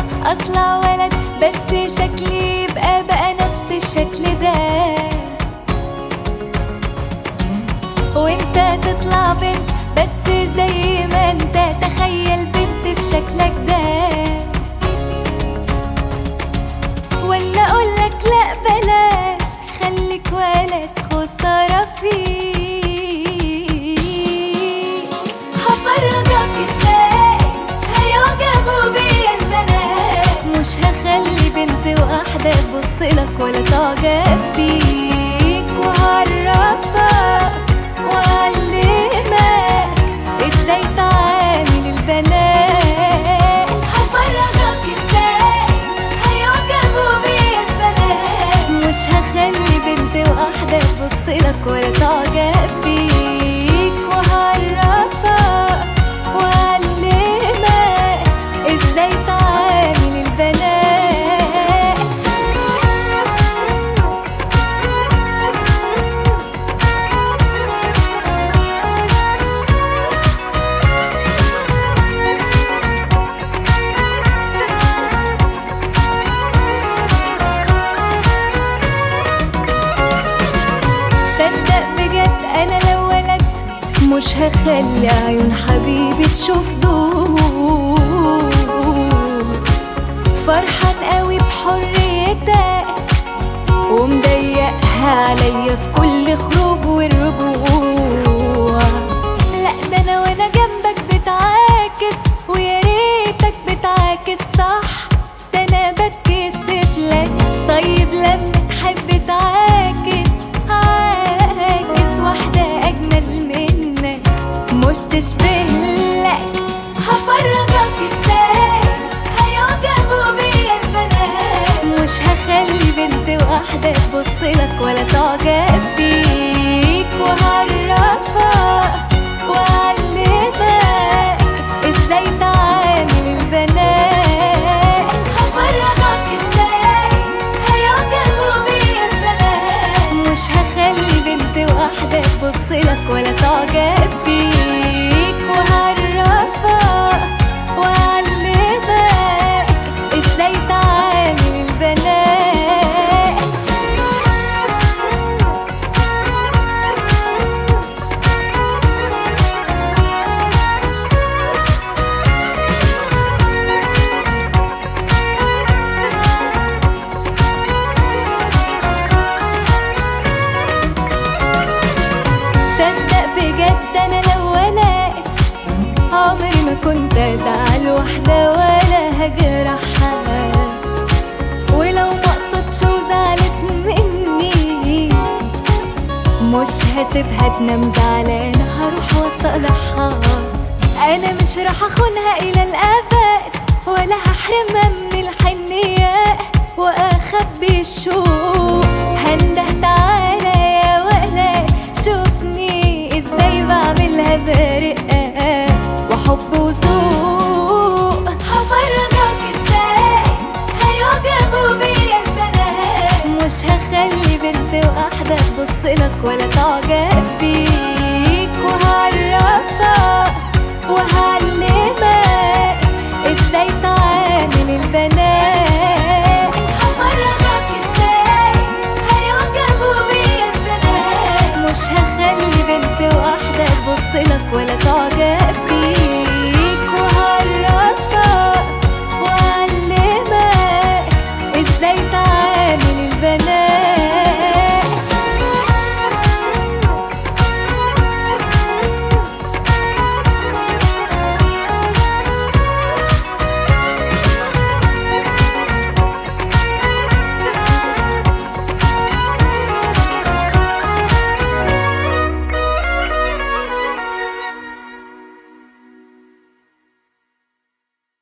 اطلع ولد بس شكلي يبقى بقى نفس الشكل ده وانت تطلع بنت بس زي ما انت تخيل بنت في شكلك ده ولا اقولك لا بلاش خليك ولد خسارة فيك هفرجك ازاي هيعجبوا بيا البنات مش هخلي بنت واحدة تبصلك ولا تعجب بيك وهعرفك وأعلمك ازاي تعامل البنات هفرجك ازاي هيعجبوا بيا البنات مش هخلي بنت واحدة تبصلك ولا تعجب بيك وهعرفك وأعلمك ازاي تعامل البنات صدق بجد انا لو ولد مش هخلي عيون حبيبي تشوف دول فرحان قوي بحريتك ومضيقها عليا في كل خروج والرجوع لا ده انا وانا جنبك بتعاكس ويا ريتك بتعاكس صح ده انا بتكسف لك طيب لما تحب تعاكس عاكس واحدة أجمل منك مش تشبه لك هفرجك ازاي هيعجبوا بيا البنات مش هخلي بنت واحدة تبصلك ولا تعجب بيك وهعرفك وأعلمك ازاي تعامل البنات هفرجك ازاي هيعجبوا بيا البنات مش هخلي بنت واحدة تبصلك ولا تعجب بيك وهعرفك وأعلمك ازاي تعامل البنات صدق بجد انا لو ولد عمري ما كنت ازعل واحدة ولا هجرحها ولو ما قصدش وزعلت مني مش هسيبها تنام زعلانة هروح واصطلحها انا مش راح اخونها الى الابد ولا هحرمها من الحنية واخبي الشوق هنده تعالى يا ولد شوفني ازاي بعملها برقة وحب وذوق هفرجك ازاي هيعجبوا بيا البنات مش هخلي بنت واحدة تبصلك ولا تعجب بيك وهعرفك وهعلمك ازاي تعامل البنات